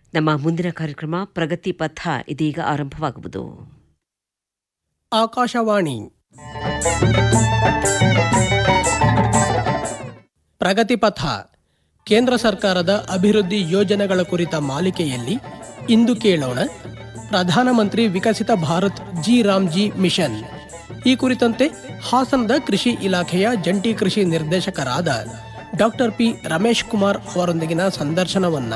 ನಮ್ಮ ಮುಂದಿನ ಕಾರ್ಯಕ್ರಮ ಪ್ರಗತಿ ಪಥ ಇದೀಗ ಆರಂಭವಾಗುವುದು ಆಕಾಶವಾಣಿ ಪ್ರಗತಿಪಥ ಕೇಂದ್ರ ಸರ್ಕಾರದ ಅಭಿವೃದ್ಧಿ ಯೋಜನೆಗಳ ಕುರಿತ ಮಾಲಿಕೆಯಲ್ಲಿ ಇಂದು ಕೇಳೋಣ ಪ್ರಧಾನಮಂತ್ರಿ Viksit Bharat G RAM G mission ಈ ಕುರಿತಂತೆ ಹಾಸನದ ಕೃಷಿ ಇಲಾಖೆಯ ಜಂಟಿ ಕೃಷಿ ನಿರ್ದೇಶಕರಾದ ಡಾಕ್ಟರ್ ಪಿ ರಮೇಶ್ ಕುಮಾರ್ ಅವರೊಂದಿಗಿನ ಸಂದರ್ಶನವನ್ನ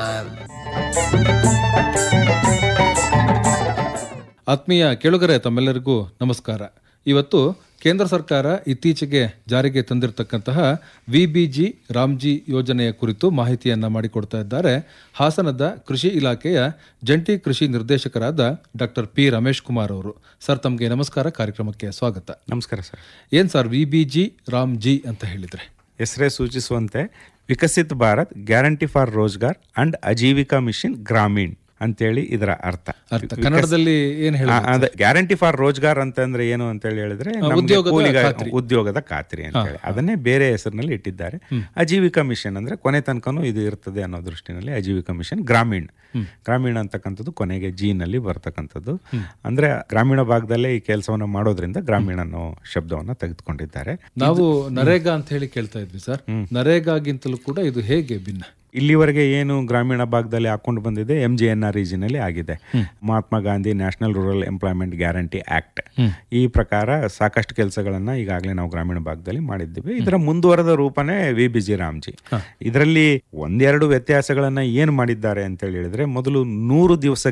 ಆತ್ಮೀಯ ಕೇಳುಗರೆ ತಮ್ಮೆಲ್ಲರಿಗೂ ನಮಸ್ಕಾರ ಇವತ್ತು ಕೇಂದ್ರ ಸರ್ಕಾರ ಇತ್ತೀಚೆಗೆ ಜಾರಿಗೆ ತಂದಿರತಕ್ಕಂತಹ ವಿಬಿಜಿ ರಾಮ್ಜಿ ಯೋಜನೆಯ ಕುರಿತು ಮಾಹಿತಿಯನ್ನ ಮಾಡಿಕೊಡ್ತಾ ಇದ್ದಾರೆ ಹಾಸನದ ಕೃಷಿ ಇಲಾಖೆಯ ಜಂಟಿ ಕೃಷಿ ನಿರ್ದೇಶಕರಾದ ಡಾಕ್ಟರ್ ಪಿ ರಮೇಶ್ ಕುಮಾರ್ ಅವರು ಸರ್ ತಮಗೆ ನಮಸ್ಕಾರ ಕಾರ್ಯಕ್ರಮಕ್ಕೆ ಸ್ವಾಗತ ನಮಸ್ಕಾರ ಸರ್ ಏನ್ ಸರ್ ವಿಬಿಜಿ ರಾಮ್ಜಿ ಅಂತ ಹೇಳಿದ್ರೆ ಹೆಸರೇ ಸೂಚಿಸುವಂತೆ Viksit Bharat guarantee for Rozgar and Ajeevika mission Gramin ಅಂತೇಳಿ ಇದರ ಅರ್ಥ ಅರ್ಥ ಕನ್ನಡದಲ್ಲಿ ಏನ್ ಹೇಳ ಆ, ಅದೇ ಗ್ಯಾರಂಟಿ ಫಾರ್ ರೋಜ್ಗಾರ್ ಅಂತಂದ್ರೆ ಏನು ಅಂತ ಹೇಳಿ ಹೇಳಿದ್ರೆ ನಮ್ಗೆ ಉದ್ಯೋಗದ ಕೂಲಿಗ- ಖಾತ್ರಿ. ಉದ್ಯೋಗದ ಖಾತ್ರಿ ಅಂತ ಹೇಳಿ ಅದನ್ನೇ ಬೇರೆ ಹೆಸರಿನಲ್ಲಿ ಇಟ್ಟಿದ್ದಾರೆ ಅಜೀವಿಕಾ ಮಿಷನ್ ಅಂದ್ರೆ ಕೊನೆ ತನಕನೂ ಇದು ಇರ್ತದೆ ಅನ್ನೋ ದೃಷ್ಟಿನಲ್ಲಿ ಅಜೀವಿಕಾ ಮಿಷನ್ ಗ್ರಾಮೀಣ್ ಗ್ರಾಮೀಣ ಅಂತಕ್ಕಂಥದ್ದು ಕೊನೆಗೆ ಜಿ ನಲ್ಲಿ ಬರ್ತಕ್ಕಂಥದ್ದು ಅಂದ್ರೆ ಗ್ರಾಮೀಣ ಭಾಗದಲ್ಲೇ ಈ ಕೆಲಸವನ್ನ ಮಾಡೋದ್ರಿಂದ ಗ್ರಾಮೀಣ ಅನ್ನೋ ಶಬ್ದವನ್ನ ತೆಗೆದುಕೊಂಡಿದ್ದಾರೆ ನಾವು ನರೇಗಾ ಅಂತ ಹೇಳಿ ಕೇಳ್ತಾ ಇದ್ವಿ ಸರ್ ನರೇಗಾಗಿಂತಲೂ ಕೂಡ ಇದು ಹೇಗೆ ಭಿನ್ನ ಇಲ್ಲಿವರೆಗೆ ಏನು ಗ್ರಾಮೀಣ ಭಾಗದಲ್ಲಿ ಹಾಕೊಂಡು ಬಂದಿದೆ ಎಂ ಜಿ ಎನ್ ಆರ್ ರೀಜನಲ್ಲಿ ಆಗಿದೆ Mahatma Gandhi national rural employment guarantee act ಈ ಪ್ರಕಾರ ಸಾಕಷ್ಟು ಕೆಲಸಗಳನ್ನ ಈಗಾಗಲೇ ನಾವು ಗ್ರಾಮೀಣ ಭಾಗದಲ್ಲಿ ಮಾಡಿದ್ದೀವಿ ಇದರ ಮುಂದುವರೆದ ರೂಪನೇ ವಿ ಬಿ ಜಿ ರಾಮ್ಜಿ ಇದರಲ್ಲಿ ಒಂದೆರಡು ವ್ಯತ್ಯಾಸಗಳನ್ನ ಏನು ಮಾಡಿದ್ದಾರೆ ಅಂತ ಹೇಳಿ ಹೇಳಿದ್ರೆ ಮೊದಲು ನೂರು ದಿವಸ